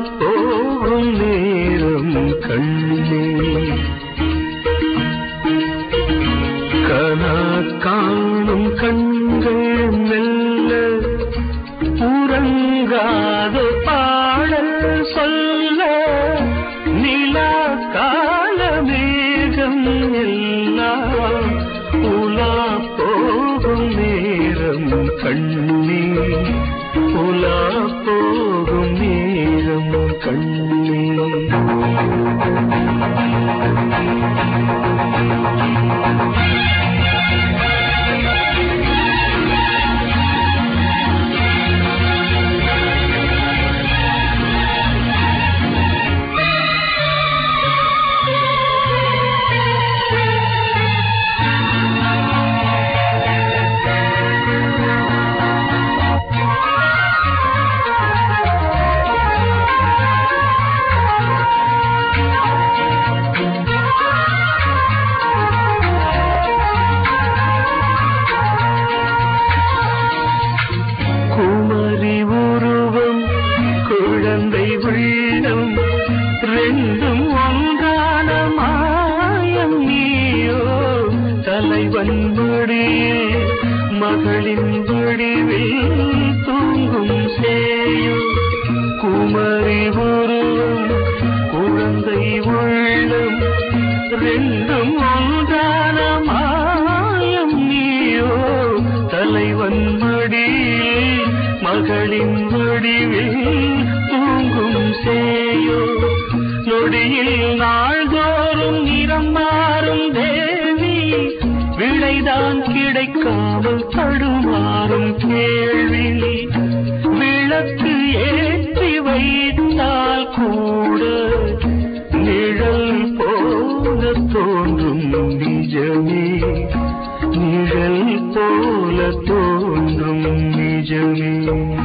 போகும் நேரம் கண்ணே கனா காணும் கண்கள் மெல்ல உறங்காத பாடல் சொல்ல நிலா கால மேகம் எல்லாம் உலா போகும் நேரம் கண்ணே உலா போகும் நேரம் கண்ணே குமரி உருவம் குழந்தை உள்ளம் ரெண்டும் ஒன்றான மாயம் நீயோ தலைவன் முடியில் மகளின் வடிவில் தூங்கும் சேயோ குமரி உருவம் குழந்தை உள்ளம் ரெண்டும் ஒன்றான மாயம் நீயோ தலைவன் மடியில் மகளின் வடிவில் தூங்கும் சேயோ நொடியில் நாள்தோறும் நிறம் மாறும் தேவி விடைதான் கிடைக்காமல் தடுமாறும் கேள்வி விளக்கு ஏற்றி வைத்தால் கூட நிழல் போல தோன்றும் நிஜமே நிழல் போல தோன்றும் நிஜமே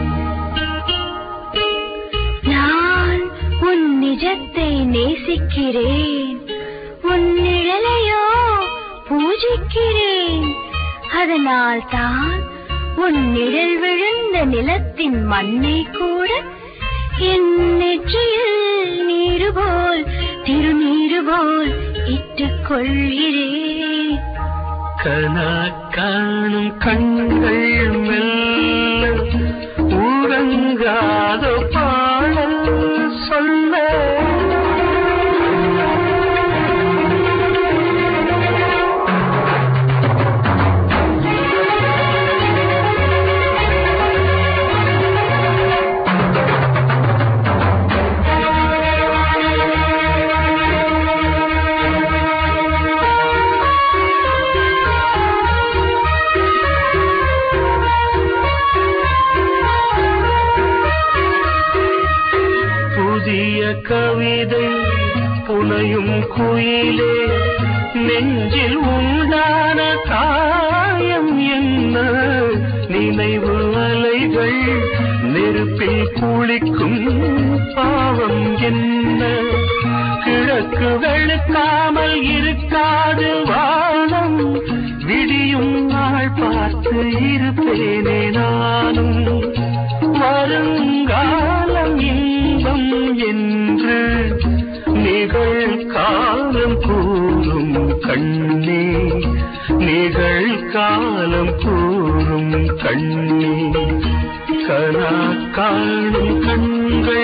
நான் உன் நிஜத்தை நேசிக்கிறேன் உன் நிழலையோ பூஜிக்கிறேன் அதனால் தான் உன் நிழல் விழுந்த நிலத்தின் மண்ணை கூட என் நெற்றியில் நீரு போல் திருநீரு போல் இட்டுக் கொள்கிறேன் கனா காணும் கண்கள் மெல்ல ஊரங்காத பாடல் சொல்ல புதிய கவிதை புனையும் குயிலே நெஞ்சில் உண்டான காயம் என்ன நினைவு அலைகள் நெருப்பில் குளிக்கும் பாவம் என்ன கிழக்கு வெளுக்காமல் இருக்காது வானம் விடியும் நாள் பார்த்து இருப்பேனே நானும் வருங்காலம் இன்பம் என்று நிகழ்காலம் கூறும் கண்ணே நிகழ்காலம் கூறும் கண்ணே கனா காணும் கண்கள்